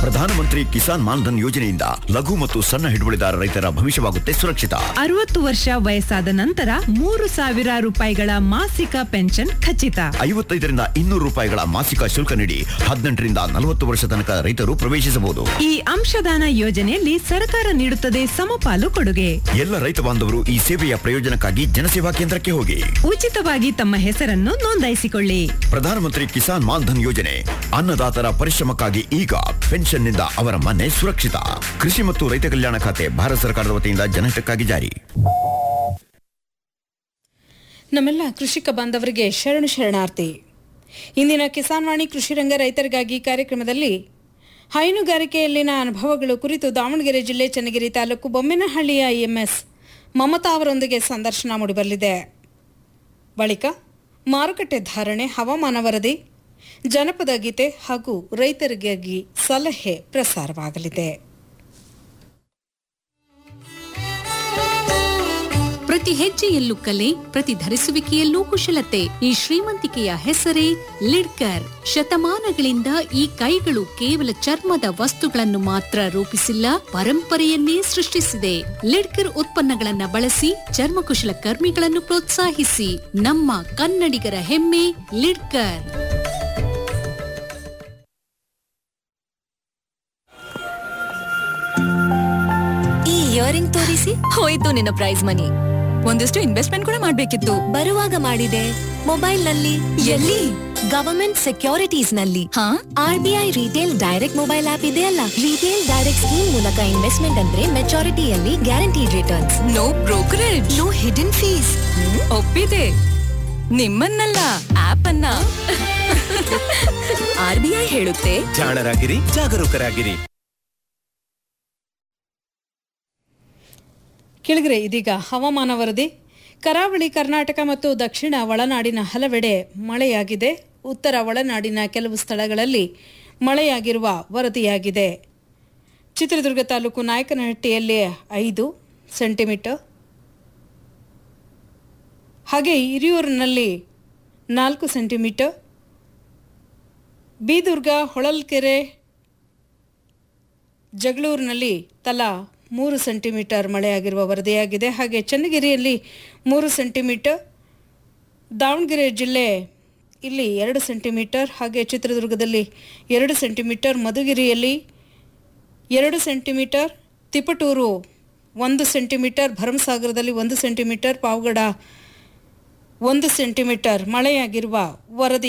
ಪ್ರಧಾನಮಂತ್ರಿ ಕಿಸಾನ್ ಮಾನ್ಧನ್ ಯೋಜನೆಯಿಂದ ಲಘು ಮತ್ತು ಸಣ್ಣ ಹಿಡುವಳಿದಾರ ರೈತರ ಭವಿಷ್ಯವಾಗುತ್ತೆ ಸುರಕ್ಷಿತ ಅರವತ್ತು ವರ್ಷ ವಯಸ್ಸಾದ ನಂತರ ಮೂರು ಸಾವಿರ ರೂಪಾಯಿಗಳ ಮಾಸಿಕ ಪೆನ್ಷನ್ ಖಚಿತ ಐವತ್ತೈದರಿಂದ ಇನ್ನೂರು ರೂಪಾಯಿಗಳ ಮಾಸಿಕ ಶುಲ್ಕ ನೀಡಿ ಹದಿನೆಂಟರಿಂದ ನಲವತ್ತು ವರ್ಷ ತನಕ ರೈತರು ಪ್ರವೇಶಿಸಬಹುದು ಈ ಅಂಶದಾನ ಯೋಜನೆಯಲ್ಲಿ ಸರ್ಕಾರ ನೀಡುತ್ತದೆ ಸಮಪಾಲು ಕೊಡುಗೆ ಎಲ್ಲ ರೈತ ಬಾಂಧವರು ಈ ಸೇವೆಯ ಪ್ರಯೋಜನಕ್ಕಾಗಿ ಜನಸೇವಾ ಕೇಂದ್ರಕ್ಕೆ ಹೋಗಿ ಉಚಿತವಾಗಿ ತಮ್ಮ ಹೆಸರನ್ನು ನೋಂದಾಯಿಸಿಕೊಳ್ಳಿ ಪ್ರಧಾನಮಂತ್ರಿ ಕಿಸಾನ್ ಮಾನ್ಧನ್ ಯೋಜನೆ ಅನ್ನದಾತರ ಪರಿಶ್ರಮಕ್ಕಾಗಿ ಈಗ ಪೆನ್ಷನ್ನಿಂದ ಅವರ ಮನೆ ಸುರಕ್ಷಿತ ಕೃಷಿ ಮತ್ತು ರೈತ ಕಲ್ಯಾಣ ಖಾತೆ ಭಾರತ ಸರ್ಕಾರದ ವತಿಯಿಂದ ಜನಹಿತಕ್ಕಾಗಿ ಜಾರಿ ನಮ್ಮೆಲ್ಲ ಕೃಷಿಕ ಬಾಂಧವರಿಗೆ ಶರಣು ಶರಣಾರ್ಥಿ ಇಂದಿನ ಕಿಸಾನ್ ವಾಣಿ ಕೃಷಿ ರಂಗ ರೈತರಿಗಾಗಿ ಕಾರ್ಯಕ್ರಮದಲ್ಲಿ ಹೈನುಗಾರಿಕೆಯಲ್ಲಿನ ಅನುಭವಗಳು ಕುರಿತು ದಾವಣಗೆರೆ ಜಿಲ್ಲೆ ಚನ್ನಗಿರಿ ತಾಲೂಕು ಬೊಮ್ಮೆನಹಳ್ಳಿಯ ಎಂಎಸ್ ಮಮತಾ ಅವರೊಂದಿಗೆ ಸಂದರ್ಶನ ಮೂಡಿಬರಲಿದೆ ಬಳಿಕ ಮಾರುಕಟ್ಟೆ ಧಾರಣೆ ಹವಾಮಾನ ವರದಿ ಜನಪದ ಗೀತೆ ಹಾಗೂ ರೈತರಿಗಾಗಿ ಸಲಹೆ ಪ್ರಸಾರವಾಗಲಿದೆ ಪ್ರತಿ ಹೆಜ್ಜೆಯಲ್ಲೂ ಕಲೆ ಪ್ರತಿ ಧರಿಸುವಿಕೆಯಲ್ಲೂ ಕುಶಲತೆ ಈ ಶ್ರೀಮಂತಿಕೆಯ ಹೆಸರೇ ಲಿಡ್ಕರ್ ಶತಮಾನಗಳಿಂದ ಈ ಕೈಗಳು ಕೇವಲ ಚರ್ಮದ ವಸ್ತುಗಳನ್ನು ಮಾತ್ರ ರೂಪಿಸಿಲ್ಲ ಪರಂಪರೆಯನ್ನೇ ಸೃಷ್ಟಿಸಿದೆ ಲಿಡ್ಕರ್ ಉತ್ಪನ್ನಗಳನ್ನ ಬಳಸಿ ಚರ್ಮಕುಶಲ ಕರ್ಮಿಗಳನ್ನು ಪ್ರೋತ್ಸಾಹಿಸಿ ನಮ್ಮ ಕನ್ನಡಿಗರ ಹೆಮ್ಮೆ ಲಿಡ್ಕರ್ ಈ ಇಯರಿಂಗ್ ತೋರಿಸಿ ಹೋಯ್ತು ನಿನ್ನ ಪ್ರೈಸ್ ಮನಿ ಒಂದಿಷ್ಟು ಇನ್ವೆಸ್ಟ್ಮೆಂಟ್ ಕೂಡ ಮಾಡ್ಬೇಕಿತ್ತು ಬರುವಾಗ ಮಾಡಿದೆ ಮೊಬೈಲ್ ನಲ್ಲಿ ಎಲ್ಲಿ ಗವರ್ಮೆಂಟ್ ಸೆಕ್ಯೂರಿಟೀಸ್ ನಲ್ಲಿ ಹಾ R B I retail direct mobile app ಇದೆಯಲ್ಲ ರಿಟೇಲ್ ಡೈರೆಕ್ಟ್ ಸ್ಕೀಮ್ ಮೂಲಕ ಇನ್ವೆಸ್ಟ್ಮೆಂಟ್ ಅಂದ್ರೆ ಮೆಚಾರಿಟಿಯಲ್ಲಿ guaranteed returns no brokerage no hidden fees ಒಪ್ಪಿದೆ ನಿಮ್ಮನ್ನಲ್ಲ ಆಪ್ ಅನ್ನ ಆರ್ ಬಿ ಐ ಹೇಳುತ್ತೆ ಜಾಣರಾಗಿರಿ ಜಾಗರೂಕರಾಗಿರಿ ಕೆಳಗರೆ ಇದೀಗ ಹವಾಮಾನ ವರದಿ ಕರಾವಳಿ ಕರ್ನಾಟಕ ಮತ್ತು ದಕ್ಷಿಣ ಒಳನಾಡಿನ ಹಲವೆಡೆ ಮಳೆಯಾಗಿದೆ ಉತ್ತರ ಒಳನಾಡಿನ ಕೆಲವು ಸ್ಥಳಗಳಲ್ಲಿ ಮಳೆಯಾಗಿರುವ ವರದಿಯಾಗಿದೆ ಚಿತ್ರದುರ್ಗ ತಾಲೂಕು ನಾಯಕನಹಟ್ಟಿಯಲ್ಲಿ ಐದು ಸೆಂಟಿಮೀಟರ್ ಹಾಗೆ ಹಿರಿಯೂರಿನಲ್ಲಿ ನಾಲ್ಕು ಸೆಂಟಿಮೀಟರ್ ಬೀದುರ್ಗ ಹೊಳಲ್ಕೆರೆ ಜಗಳೂರಿನಲ್ಲಿ ತಲಾ ಮೂರು ಸೆಂಟಿಮೀಟರ್ ಮಳೆಯಾಗಿರುವ ವರದಿಯಾಗಿದೆ ಹಾಗೆ ಚನ್ನಗಿರಿಯಲ್ಲಿ ಮೂರು ಸೆಂಟಿಮೀಟರ್ ದಾವಣಗೆರೆ ಜಿಲ್ಲೆ ಇಲ್ಲಿ ಎರಡು ಸೆಂಟಿಮೀಟರ್ ಹಾಗೆ ಚಿತ್ರದುರ್ಗದಲ್ಲಿ ಎರಡು ಸೆಂಟಿಮೀಟರ್ ಮಧುಗಿರಿಯಲ್ಲಿ ಎರಡು ಸೆಂಟಿಮೀಟರ್ ತಿಪಟೂರು ಒಂದು ಸೆಂಟಿಮೀಟರ್ ಭರಮಸಾಗರದಲ್ಲಿ ಒಂದು ಸೆಂಟಿಮೀಟರ್ ಪಾವಗಡ ಒಂದು ಸೆಂಟಿಮೀಟರ್ ಮಳೆಯಾಗಿರುವ ವರದಿ